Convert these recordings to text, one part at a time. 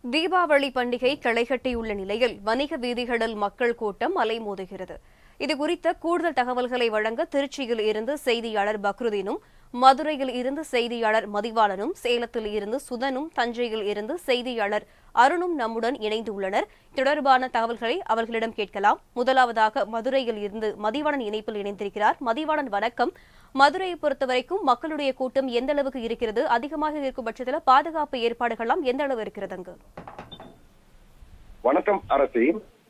தீபாவளி பண்டிகை களைகட்டியுள்ள நிலையில் வணிக வீதிகளில் மக்கள் கூட்டம் அலைமோதுகிறது இதுகுறித்த கூடுதல் தகவல்களை வழங்க திருச்சியில் இருந்து செய்தியாளர் பக்ருதீனும் மதுரையில் இருந்து செய்தியாளர் மதிவாளனும் சேலத்தில் இருந்து சுதனும் தஞ்சையில் இருந்து செய்தியாளர் அருணும் நம்முடன் இணைந்துள்ளனர் தொடர்பான தகவல்களை அவர்களிடம் கேட்கலாம் முதலாவதாக மதுரையில் இருந்து மதிவாணன் இணைப்பில் இணைந்திருக்கிறார் மதிவாணன் வணக்கம் மதுரையை பொறுத்தவரைக்கும் மக்களுடைய கூட்டம் எந்த அளவுக்கு இருக்கிறது அதிகமாக இருக்கும் பட்சத்தில் பாதுகாப்பு ஏற்பாடுகள்லாம் எந்த அளவு இருக்கிறது அங்கு வணக்கம் அரசே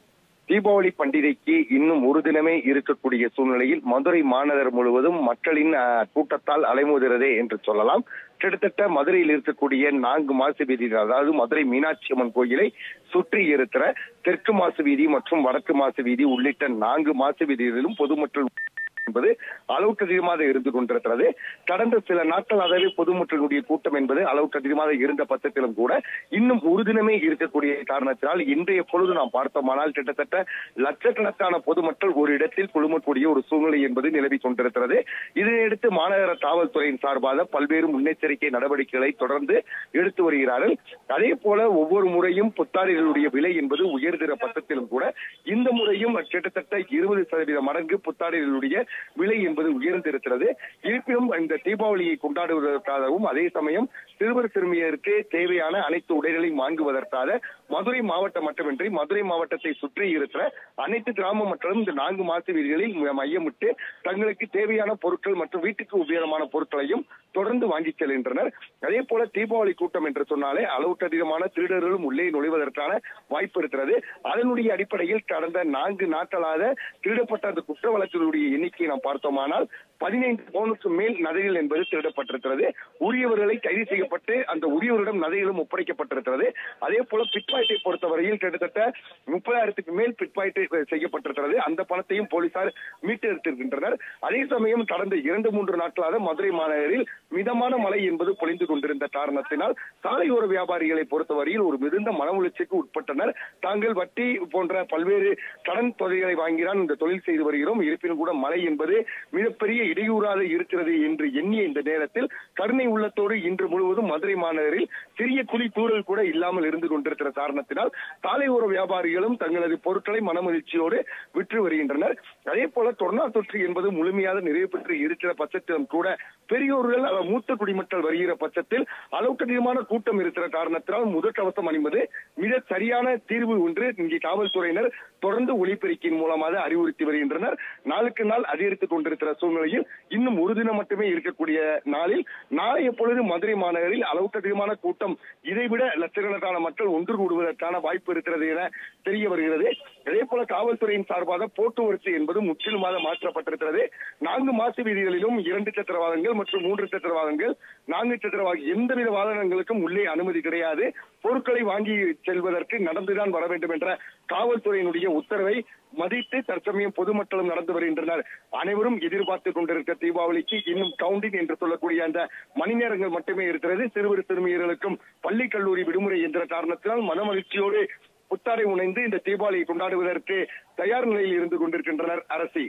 தீபாவளி பண்டிகைக்கு இன்னும் ஒரு தினமே இருக்கக்கூடிய சூழ்நிலையில் மதுரை மாநகர் முழுவதும் மக்களின் அஹ், கூட்டத்தால் அலைமோதுகிறதே என்று சொல்லலாம் கிட்டத்தட்ட மதுரையில் இருக்கக்கூடிய நான்கு மாசு வீதிகள் அதாவது மதுரை மீனாட்சி அம்மன் கோயிலை சுற்றி இருக்கிற தெற்கு மாசு வீதி மற்றும் வடக்கு மாசு வீதி உள்ளிட்ட நான்கு மாசு வீதிகளிலும் பொதுமக்கள் என்பது அளவுக்கு அதிகமாக இருந்து கொண்டிருக்கிறது கடந்த சில நாட்களாகவே பொதுமக்களுடைய கூட்டம் என்பது அளவுக்கு அதிகமாக இருந்த பட்சத்திலும் கூட இன்னும் ஒரு தினமே இருக்கக்கூடிய காரணத்தினால் இன்றைய பொழுது நாம் பார்த்தோமானால் கிட்டத்தட்ட லட்சக்கணக்கான பொதுமக்கள் ஒரு இடத்தில் குழுமக்கூடிய ஒரு சூழ்நிலை என்பது நிலவி கொண்டிருக்கிறது இதனையடுத்து மாநகர காவல்துறையின் சார்பாக பல்வேறு முன்னெச்சரிக்கை நடவடிக்கைகளை தொடர்ந்து எடுத்து வருகிறார்கள் அதே போல ஒவ்வொரு முறையும் புத்தாடைகளுடைய விலை என்பது உயர்கிற பட்சத்திலும் கூட இந்த முறையும் கிட்டத்தட்ட இருபது சதவீத மடங்கு புத்தாடைகளுடைய விலை என்பது உயர்ந்திருக்கிறது இருப்பினும் இந்த தீபாவளியை கொண்டாடுவதற்காகவும் அதே சமயம் சிறுவர் சிறுமியருக்கு தேவையான அனைத்து உடைகளையும் வாங்குவதற்காக மதுரை மாவட்டம் மட்டுமின்றி மதுரை மாவட்டத்தை சுற்றி இருக்கிற அனைத்து கிராம மற்றும் இந்த நான்கு மாசு வீதிகளில் மையமிட்டு தங்களுக்கு தேவையான பொருட்கள் மற்றும் வீட்டுக்கு உபயோகமான பொருட்களையும் தொடர்ந்து வாங்கி செல்கின்றனர் அதே போல தீபாவளி கூட்டம் என்று சொன்னாலே அளவுக்கு அதிகமான திருடர்களும் உள்ளே நுழைவதற்கான வாய்ப்பு இருக்கிறது அதனுடைய அடிப்படையில் கடந்த நான்கு நாட்களாக திருடப்பட்ட அந்த குற்ற வழக்குகளுடைய எண்ணிக்கையை நாம் பார்த்தோமானால் பதினைந்து பவுனுக்கு மேல் நகைகள் என்பது திருடப்பட்டிருக்கிறது உரியவர்களை கைது செய்யப்பட்டு அந்த உரியவரிடம் நகைகளும் ஒப்படைக்கப்பட்டிருக்கிறது அதே போல பிட்பாய்ட்டை பொறுத்தவரையில் கிட்டத்தட்ட முப்பதாயிரத்துக்கு மேல் பிட்பாய்ட்டு செய்யப்பட்டிருக்கிறது அந்த பணத்தையும் போலீசார் மீட்டெடுத்திருக்கின்றனர் அதே சமயம் கடந்த இரண்டு மூன்று நாட்களாக மதுரை மாநகரில் மிதமான மழை என்பது பொழிந்து கொண்டிருந்த காரணத்தினால் சாலையோர வியாபாரிகளை பொறுத்தவரையில் ஒரு மிகுந்த மன உளைச்சிக்கு உட்பட்டனர் தாங்கள் வட்டி போன்ற பல்வேறு கடன் தொகைகளை வாங்கிதான் இந்த தொழில் செய்து வருகிறோம் இருப்பினும் கூட மழை என்பது மிகப்பெரிய இடையூறாக இருக்கிறது என்று எண்ணிய இந்த நேரத்தில் கருணை உள்ளத்தோடு இன்று முழுவதும் மதுரை மாநகரில் சிறிய குழி தூறல் கூட இல்லாமல் இருந்து கொண்டிருக்கிற காரணத்தினால் சாலையோர வியாபாரிகளும் தங்களது பொருட்களை மனமகிழ்ச்சியோடு விற்று வருகின்றனர் அதே போல கொரோனா தொற்று என்பது முழுமையாக நிறைவு பெற்று இருக்கிற பட்சத்திலும் கூட பெரியோர்கள் அதாவது மூத்த குடிமக்கள் வருகிற பட்சத்தில் அளவுக்கு அதிகமான கூட்டம் இருக்கிற காரணத்தினால் முகக்கவசம் அணிவது மிக சரியான தீர்வு ஒன்று இங்கே காவல்துறையினர் தொடர்ந்து ஒளிபெருக்கியின் மூலமாக அறிவுறுத்தி வருகின்றனர் நாளுக்கு நாள் அதிகரித்துக் கொண்டிருக்கிற சூழ்நிலையில் இன்னும் ஒரு தினம் மட்டுமே இருக்கக்கூடிய நாளில் நாளைய பொழுது மதுரை மாநகரில் அளவுக்கு அதிகமான கூட்டம் இதைவிட லட்சக்கணக்கான மக்கள் ஒன்று கூடுவதற்கான வாய்ப்பு இருக்கிறது என தெரிய வருகிறது அதே போல காவல்துறையின் சார்பாக போக்குவரத்து என்பது முற்றிலுமாக மாற்றப்பட்டிருக்கிறது நான்கு மாசு வீதிகளிலும் இரண்டு சக்கர வாகனங்கள் மற்றும் மூன்று சக்கர வாகனங்கள் நான்கு சக்கர வாகனம் எந்தவித வாகனங்களுக்கும் உள்ளே அனுமதி கிடையாது பொருட்களை வாங்கி செல்வதற்கு நடந்துதான் வர வேண்டும் என்ற காவல்துறையினுடைய உத்தரவை மதித்து தற்சமயம் பொதுமக்களும் நடந்து வருகின்றனர் அனைவரும் எதிர்பார்த்துக் கொண்டிருக்க தீபாவளிக்கு இன்னும் கவுண்டிங் என்று சொல்லக்கூடிய அந்த மணி நேரங்கள் மட்டுமே இருக்கிறது சிறுவர் சிறுமியர்களுக்கும் பள்ளி கல்லூரி விடுமுறை என்ற காரணத்தினால் மனமகிழ்ச்சியோடு புத்தாடை உணைந்து இந்த தீபாவளியை கொண்டாடுவதற்கு தயார் நிலையில் இருந்து கொண்டிருக்கின்றனர் அரசி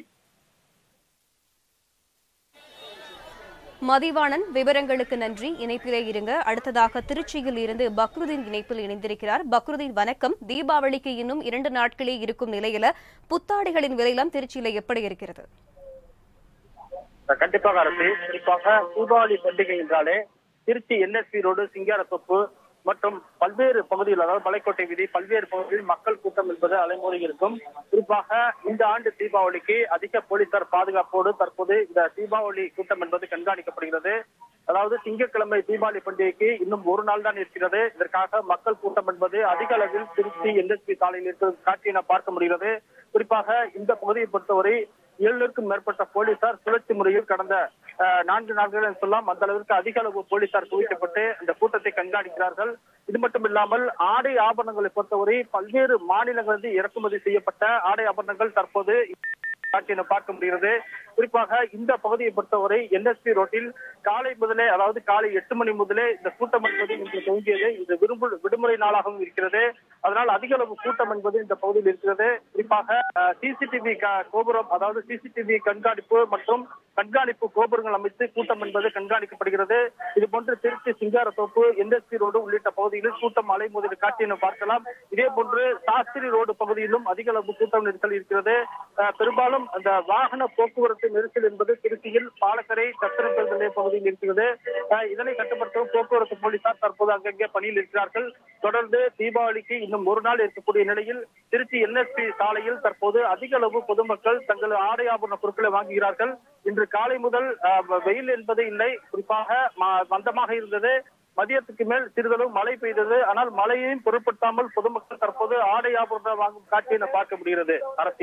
மதிவாணன் விவரங்களுக்கு நன்றி இணைப்பிலே இருங்க அடுத்ததாக திருச்சியில் இருந்து பக்ருதீன் இணைப்பில் இணைந்திருக்கிறார் பக்ருதீன் வணக்கம் தீபாவளிக்கு இன்னும் இரண்டு நாட்களே இருக்கும் நிலையில புத்தாடைகளின் விலையெல்லாம் திருச்சியில எப்படி இருக்கிறது கண்டிப்பாக அரசு குறிப்பாக தீபாவளி பண்டிகை என்றாலே திருச்சி என்எஸ்பி ரோடு சிங்காரத்தோப்பு மற்றும் பல்வேறு பகுதிகள் அதாவது மலைக்கோட்டை வீதி பல்வேறு பகுதிகளில் மக்கள் கூட்டம் என்பது அலைமோதி இருக்கும் குறிப்பாக இந்த ஆண்டு தீபாவளிக்கு அதிக போலீசார் பாதுகாப்போடு தற்போது இந்த தீபாவளி கூட்டம் என்பது கண்காணிக்கப்படுகிறது அதாவது திங்கட்கிழமை தீபாவளி பண்டிகைக்கு இன்னும் ஒரு நாள் தான் இருக்கிறது இதற்காக மக்கள் கூட்டம் என்பது அதிக அளவில் திருச்சி என்எஸ்பி சாலையில் இருக்கிற காட்சியை நாம் பார்க்க முடிகிறது குறிப்பாக இந்த பகுதியை பொறுத்தவரை ஏழுக்கும் மேற்பட்ட போலீசார் சுழற்சி முறையில் கடந்த அஹ், நான்கு நாட்கள் என்று சொல்லலாம் அந்த அளவிற்கு அதிக அளவு போலீசார் குவிக்கப்பட்டு இந்த கூட்டத்தை கண்காணிக்கிறார்கள் இது மட்டும் இல்லாமல் ஆடை ஆபரணங்களை பொறுத்தவரை பல்வேறு மாநிலங்களிலிருந்து இறக்குமதி செய்யப்பட்ட ஆடை ஆபரணங்கள் தற்போது காட்சியை பார்க்க முடிகிறது குறிப்பாக இந்த பகுதியை பொறுத்தவரை என்எஸ்பி ரோட்டில் காலை முதலே அதாவது காலை எட்டு மணி முதலே இந்த கூட்டம் என்பது இன்று துவங்கியது இது விரும்பு விடுமுறை நாளாகவும் இருக்கிறது அதனால் அதிக அளவு கூட்டம் என்பது இந்த பகுதியில் இருக்கிறது குறிப்பாக சிசிடிவி கோபுரம் அதாவது சிசிடிவி கண்காணிப்பு மற்றும் கண்காணிப்பு கோபுரங்கள் அமைத்து கூட்டம் என்பது கண்காணிக்கப்படுகிறது இது போன்று திருச்சி சிங்காரத்தோப்பு என்எஸ்பி ரோடு உள்ளிட்ட பகுதிகளில் கூட்டம் அலைமோதல் காட்சியினை பார்க்கலாம் இதே போன்று சாஸ்திரி ரோடு பகுதியிலும் அதிக அளவு கூட்டம் நெரிசல் இருக்கிறது அஹ், பெரும்பாலும் அந்த வாகன போக்குவரத்து நெரிசல் என்பது திருச்சியில் பாலக்கரை சத்திரப்பல் நிலைய பகுதியில் இருக்கிறது அஹ், இதனை கட்டுப்படுத்தவும் போக்குவரத்து போலீசார் தற்போது அங்கங்கே பணியில் இருக்கிறார்கள் தொடர்ந்து தீபாவளிக்கு இன்னும் ஒரு நாள் இருக்கக்கூடிய நிலையில் திருச்சி என்எஸ்பி சாலையில் தற்போது அதிக அளவு பொதுமக்கள் தங்கள் ஆடை ஆபரண பொருட்களை வாங்குகிறார்கள் இன்று காலை முதல் அஹ், வெயில் என்பது இல்லை குறிப்பாக ம- மந்தமாக இருந்தது மதியத்துக்கு மேல் சிறிதளவு மழை பெய்தது ஆனால் மழையையும் பொருட்படுத்தாமல் பொதுமக்கள் தற்போது ஆடை ஆபரணம் வாங்கும் காட்சியை நாம் பார்க்க முடிகிறது அரசி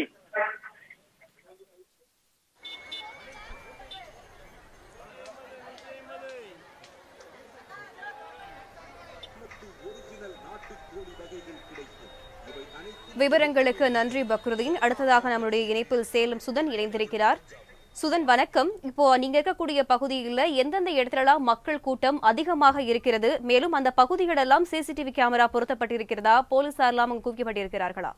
விவரங்களுக்கு நன்றி பக்ருதீன் அடுத்ததாக நம்முடைய இணைப்பில் சேலம் சுதன் இணைந்திருக்கிறார் சுதன் வணக்கம் இப்போ நீங்க இருக்கக்கூடிய பகுதியில் எந்தெந்த இடத்துலலாம் மக்கள் கூட்டம் அதிகமாக இருக்கிறது மேலும் அந்த பகுதிகளெல்லாம் சிசிடிவி கேமரா பொருத்தப்பட்டிருக்கிறதா போலீசார்லாம் அங்கு குவிக்கப்பட்டிருக்கிறார்களா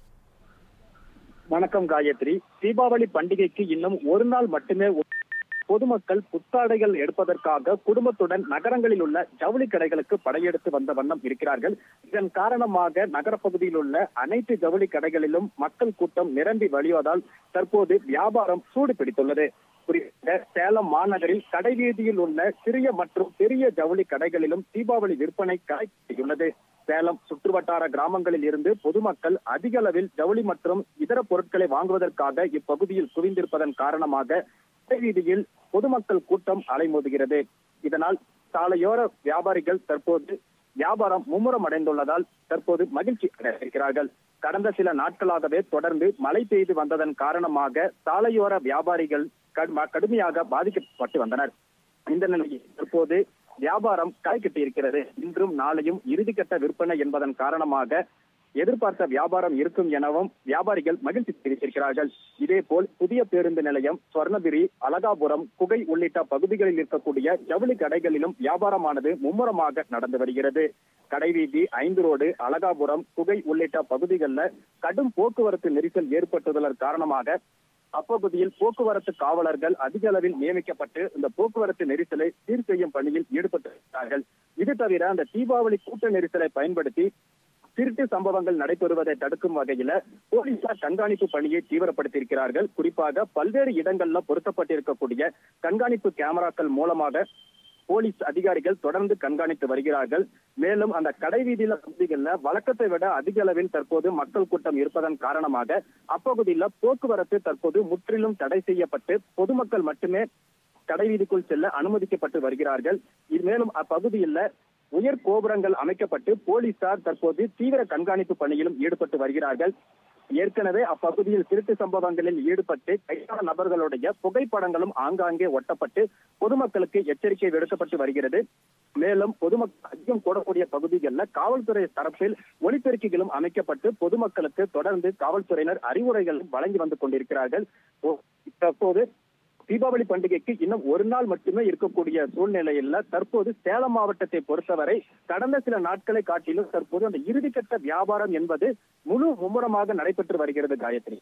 வணக்கம் காயத்ரி தீபாவளி பண்டிகைக்கு இன்னும் ஒரு நாள் மட்டுமே உ- பொதுமக்கள் புத்தாடைகள் எடுப்பதற்காக குடும்பத்துடன் நகரங்களில் உள்ள ஜவுளி கடைகளுக்கு படையெடுத்து வந்த வண்ணம் இருக்கிறார்கள் இதன் காரணமாக நகரப்பகுதியில் உள்ள அனைத்து ஜவுளி கடைகளிலும் மக்கள் கூட்டம் நிரம்பி வழிவதால் தற்போது வியாபாரம் சூடு பிடித்துள்ளது குறிப்பாக சேலம் மாநகரில் கடைவீதியில் உள்ள சிறிய மற்றும் பெரிய ஜவுளி கடைகளிலும் தீபாவளி விற்பனை கடைபிடித்துள்ளது சேலம் சுற்றுவட்டார கிராமங்களில் இருந்து பொதுமக்கள் அதிக அளவில் ஜவுளி மற்றும் இதர பொருட்களை வாங்குவதற்காக இப்பகுதியில் குவிந்திருப்பதன் காரணமாக கடைவீதியில் பொதுமக்கள் கூட்டம் அலைமோதுகிறது இதனால் சாலையோர வியாபாரிகள் தற்போது வியாபாரம் மும்முரம் அடைந்துள்ளதால் தற்போது மகிழ்ச்சி அடைகிறார்கள் கடந்த சில நாட்களாகவே தொடர்ந்து மழை பெய்து வந்ததன் காரணமாக சாலையோர வியாபாரிகள் கடு- கடுமையாக பாதிக்கப்பட்டு வந்தனர் இந்த நிலையில் தற்போது வியாபாரம் களை கட்டியிருக்கிறது இன்றும் நாளையும் இறுதிக்கட்ட விற்பனை என்பதன் காரணமாக எதிர்பார்த்த வியாபாரம் இருக்கும் எனவும் வியாபாரிகள் மகிழ்ச்சி தெரிவித்திருக்கிறார்கள் இதேபோல் புதிய பேருந்து நிலையம் சொர்ணகிரி அலகாபுரம் குகை உள்ளிட்ட பகுதிகளில் இருக்கக்கூடிய ஜவுளி கடைகளிலும் வியாபாரமானது மும்முரமாக நடந்து வருகிறது கடைவீதி ஐந்து ரோடு அலகாபுரம் குகை உள்ளிட்ட பகுதிகளில் கடும் போக்குவரத்து நெரிசல் ஏற்பட்டுள்ளதன் காரணமாக அப்பகுதியில் போக்குவரத்து காவலர்கள் அதிக அளவில் நியமிக்கப்பட்டு இந்த போக்குவரத்து நெரிசலை சீர் செய்யும் பணியில் ஈடுபட்டிருக்கிறார்கள் இது தவிர அந்த தீபாவளி கூட்ட நெரிசலை பயன்படுத்தி திருட்டு சம்பவங்கள் நடைபெறுவதை தடுக்கும் வகையில போலீசார் கண்காணிப்பு பணியை தீவிரப்படுத்தியிருக்கிறார்கள் குறிப்பாக பல்வேறு இடங்கள்ல பொருத்தப்பட்டிருக்கக்கூடிய கண்காணிப்பு கேமராக்கள் மூலமாக போலீஸ் அதிகாரிகள் தொடர்ந்து கண்காணித்து வருகிறார்கள் மேலும் அந்த கடை வீதியில பகுதிகளில் வழக்கத்தை விட அதிக அளவில் தற்போது மக்கள் கூட்டம் இருப்பதன் காரணமாக அப்பகுதியில் போக்குவரத்து தற்போது முற்றிலும் தடை செய்யப்பட்டு பொதுமக்கள் மட்டுமே கடை வீதிக்குள் செல்ல அனுமதிக்கப்பட்டு வருகிறார்கள் இது மேலும் அப்பகுதியில் உயர் கோபுரங்கள் அமைக்கப்பட்டு போலீசார் தற்போது தீவிர கண்காணிப்பு பணியிலும் ஈடுபட்டு வருகிறார்கள் ஏற்கனவே அப்பகுதியில் திருட்டு சம்பவங்களில் ஈடுபட்டு கைதான நபர்களுடைய புகைப்படங்களும் ஆங்காங்கே ஒட்டப்பட்டு பொதுமக்களுக்கு எச்சரிக்கை விடுக்கப்பட்டு வருகிறது மேலும் பொதுமக்கள் அதிகம் கூடக்கூடிய பகுதிகளில் காவல்துறை தரப்பில் ஒலிபெருக்கிகளும் அமைக்கப்பட்டு பொதுமக்களுக்கு தொடர்ந்து காவல்துறையினர் அறிவுரைகளும் வழங்கி வந்து கொண்டிருக்கிறார்கள் ஓ- தற்போது தீபாவளி பண்டிகைக்கு இன்னும் ஒரு நாள் மட்டுமே இருக்கக்கூடிய சூழ்நிலையில தற்போது சேலம் மாவட்டத்தை பொறுத்தவரை கடந்த சில நாட்களை காட்டிலும் தற்போது அந்த இறுதிக்கட்ட வியாபாரம் என்பது முழு மும்முரமாக நடைபெற்று வருகிறது காயத்ரி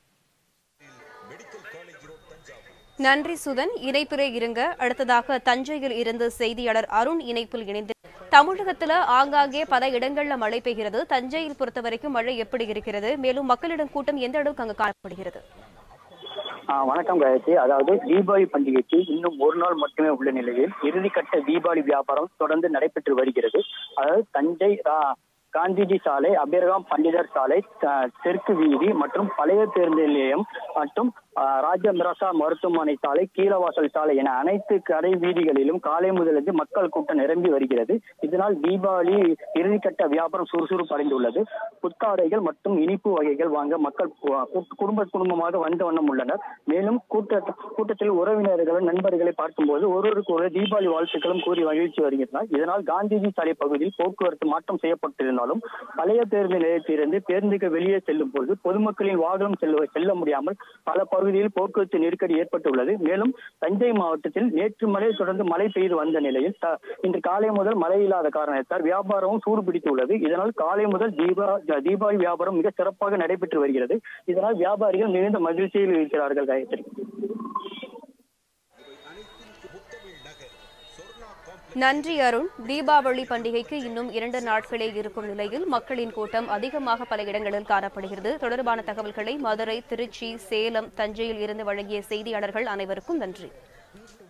நன்றி சுதன் இணைப்பிலே இருங்க அடுத்ததாக தஞ்சையில் இருந்து செய்தியாளர் அருண் இணைப்பில் இணைந்து தமிழகத்துல ஆங்காங்கே பல இடங்கள்ல மழை பெய்கிறது தஞ்சையில் பொறுத்தவரைக்கும் மழை எப்படி இருக்கிறது மேலும் மக்களிடம் கூட்டம் எந்த அளவுக்கு அங்கு காணப்படுகிறது ஆ, வணக்கம் காயத்ரி அதாவது தீபாவளி பண்டிகைக்கு இன்னும் ஒரு நாள் மட்டுமே உள்ள நிலையில் இறுதிக்கட்ட தீபாவளி வியாபாரம் தொடர்ந்து நடைபெற்று வருகிறது அதாவது தஞ்சை ஆ, காந்திஜி சாலை அபிரகாம் பண்டிதர் சாலை ஆ, தெற்கு வீதி மற்றும் பழைய பேருந்து நிலையம் மற்றும் ஆ, ராஜ மிராசா மருத்துவமனை சாலை கீழவாசல் சாலை என அனைத்து கடை வீதிகளிலும் காலை முதலிருந்து மக்கள் கூட்டம் நிரம்பி வருகிறது இதனால் தீபாவளி இறுதிக்கட்ட வியாபாரம் சுறுசுறுப்பு அடைந்துள்ளது புத்தாடைகள் மற்றும் இனிப்பு வகைகள் வாங்க மக்கள் கு- கு- குடும்ப குடும்பமாக வந்த வண்ணம் உள்ளனர் மேலும் கூட்ட கூட்டத்தில் உறவினர்கள் நண்பர்களை பார்க்கும்போது ஒருவருக்கு ஒரு தீபாவளி வாழ்த்துக்களும் கூறி மகிழ்ச்சி வருகின்றனர் இதனால் காந்திஜி சாலை பகுதியில் போக்குவரத்து மாற்றம் செய்யப்பட்டிருந்தாலும் பழைய பேருந்து நிலையத்திலிருந்து பேருந்துக்கு வெளியே செல்லும் போது பொதுமக்களின் வாகனம் செல்ல செல்ல முடியாமல் பல பரு பகுதியில் போக்குவரத்து நெருக்கடி ஏற்பட்டுள்ளது மேலும் தஞ்சை மாவட்டத்தில் நேற்று மழை தொடர்ந்து மழை பெய்து வந்த நிலையில் த- இன்று காலை முதல் மழை இல்லாத காரணத்தால் வியாபாரமும் சூடு பிடித்துள்ளது இதனால் காலை முதல் தீபா தீபாவளி வியாபாரம் மிக சிறப்பாக நடைபெற்று வருகிறது இதனால் வியாபாரிகள் மிகுந்த மகிழ்ச்சியில் இருக்கிறார்கள் காயத்ரி நன்றி அருண் தீபாவளி பண்டிகைக்கு இன்னும் இரண்டு நாட்களே இருக்கும் நிலையில் மக்களின் கூட்டம் அதிகமாக பல இடங்களில் காணப்படுகிறது தொடர்பான தகவல்களை மதுரை திருச்சி சேலம் தஞ்சையில் இருந்து வழங்கிய செய்தியாளர்கள் அனைவருக்கும் நன்றி